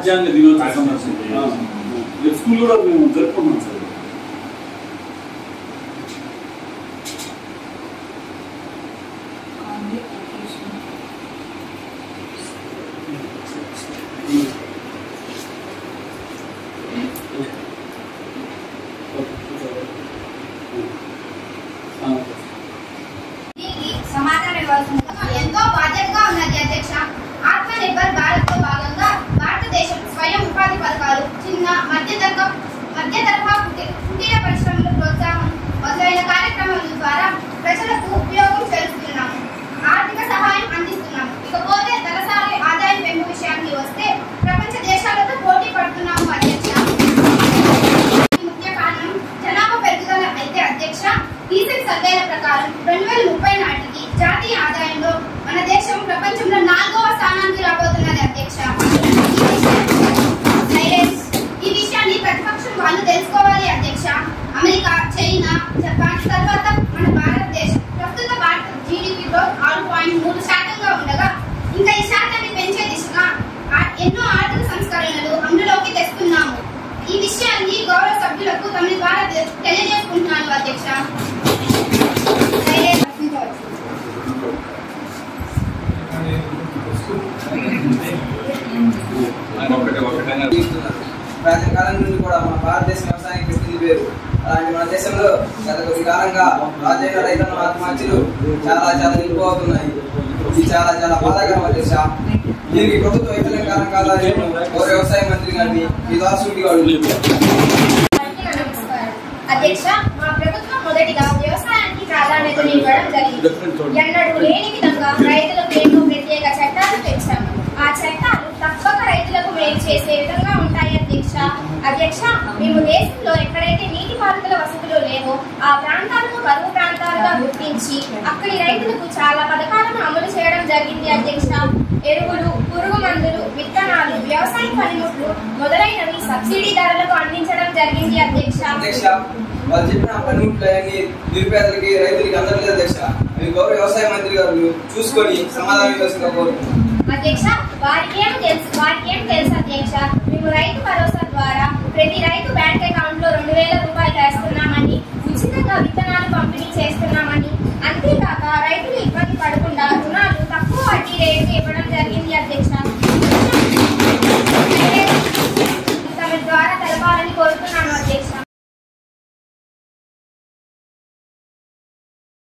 రాజ్యాంగ దినోత్సవ సందర్శన రేపు స్కూల్ కూడా మేము జరుపుకుంటున్నాం సార్ దీనికి సమాధానం ఇవ్వాల్సిందిగా ఎంతో బాధ్యతగా ఉన్నది అధ్యక్ష ఆత్మనిర్భర్ భారత్ లో భాగంగా భారతదేశం స్వయం ఉపాధి పథకాలు చిన్న మధ్య తరగ మధ్య తరహా కుటీ- కుటీర పరిశ్రమల ప్రోత్సాహం మొదలైన కార్యక్రమాల ద్వారా ప్రజలకు ఉపయోగం చేస్తున్నాము ఆర్థిక సహాయం అందిస్తున్నాము ఇకపోతే తలసారి ఆదాయం పెంపు విషయానికి వస్తే ప్రపంచ దేశాలతో పోటీ పడుతున్నాము అధ్యక్ష ఈ ముఖ్య కారణం జనాభా పెరుగుదల అయితే అధ్యక్ష రీసెంట్ సర్వేల ప్రకారం రెండు వేల ముప్పై నాటికి జాతీయ ఆదాయంలో మన దేశం ప్రపంచంలో నాలుగవ స్థానానికి రాబోతున్నది అధ్యక్ష ఈ విషయం- సైలెన్స్. ఈ విషయాన్ని ప్రతిపక్షం వాళ్ళు తెలుసుకోవాలి అధ్యక్ష అమెరికా చైనా జపాన్ తర్వాత మన భారతదేశం ప్రస్తుత భారత జీడిపి గ్రోత్ ఆరు పాయింట్ మూడు శాతంగా ఉండగా ఇంకా ఈ శాతాన్ని పెంచే దిశగా ఆ- ఎన్నో ఆర్థిక సంస్కరణలు అమలులోకి తెస్తున్నాము ఈ విషయాన్ని గౌరవ సభ్యులకు తమ ద్వారా తె- తెలియజేసుకుంటున్నాను అధ్యక్ష సైలెన్స్. ప్రాచీన కాలం నుండి కూడా మన భారతదేశ వ్యవసాయానికి పెట్టింది పేరు అలాంటి మన దేశంలో గత కొద్ది కాలంగా రాజ్యాంగ రైతుల ఆత్మహత్యలు చాలా చాలా ఎక్కువ అవుతున్నాయి ఇది చాలా చాలా బాధాకరం అధ్యక్ష దీనికి ప్రభుత్వ వైఫల్యం కారణం కాదా అని గౌరవ వ్యవసాయ మంత్రి గారిని ఈ దాసుడిగా అడుగుతున్నాను నమస్కారం. అధ్యక్ష మా ప్రభుత్వం మొదటిగా వ్యవసాయానికి ప్రాధాన్యత ఇవ్వడం జరిగింది ఎన్నడూ లేని విధంగా రైతులకు ఎన్నో ప్రత్యేక చట్టాలు తెచ్చాము ఆ చట్టాలు తప్పక రైతులకు మేలు చేసే విధంగా ఉంటాయి అధ్యక్ష అధ్యక్ష మేము దేశంలో ఎక్కడైతే నీటి పారుదల వసతులు లేవో ఆ ప్రాంతాలను కరువు ప్రాంతాలుగా గుర్తించి అక్కడి రైతులకు చాలా పథకాలను అమలు చేయడం జరిగింది అధ్యక్ష ఎరువులు పురుగు మందులు విత్తనాలు వ్యవసాయ పనిముట్లు మొదలైనవి సబ్సిడీ ధరలకు అందించడం జరిగింది అధ్యక్ష అధ్యక్ష వాళ్ళు చెప్పిన పనిముట్లు అవన్నీ నిరుపేదలకి రైతులకి అందలేదు అధ్యక్ష అవి గౌరవ వ్యవసాయ మంత్రి గారు చూసుకొని సమాధానం ఇవ్వాల్సిందిగా కోరుతున్నాను అధ్యక్ష వారికి ఏం తెలుసు వారికి ఏం తెలుసు అధ్యక్ష మేము రైతు భరోసా ద్వారా ప్రతి రైతు బ్యాంక్ అకౌంట్ లో రెండు వేల రూపాయలు వేస్తున్నామని ఉచితంగా విత్తనాలు పంపిణీ చేస్తున్నామని అంతేకాక రైతులు ఇబ్బంది పడకుండా రుణాలు తక్కువ వడ్డీ రేటు ఇవ్వడం జరిగింది అధ్యక్ష తమ ద్వారా తెలపాలని కోరుతున్నాను అధ్యక్ష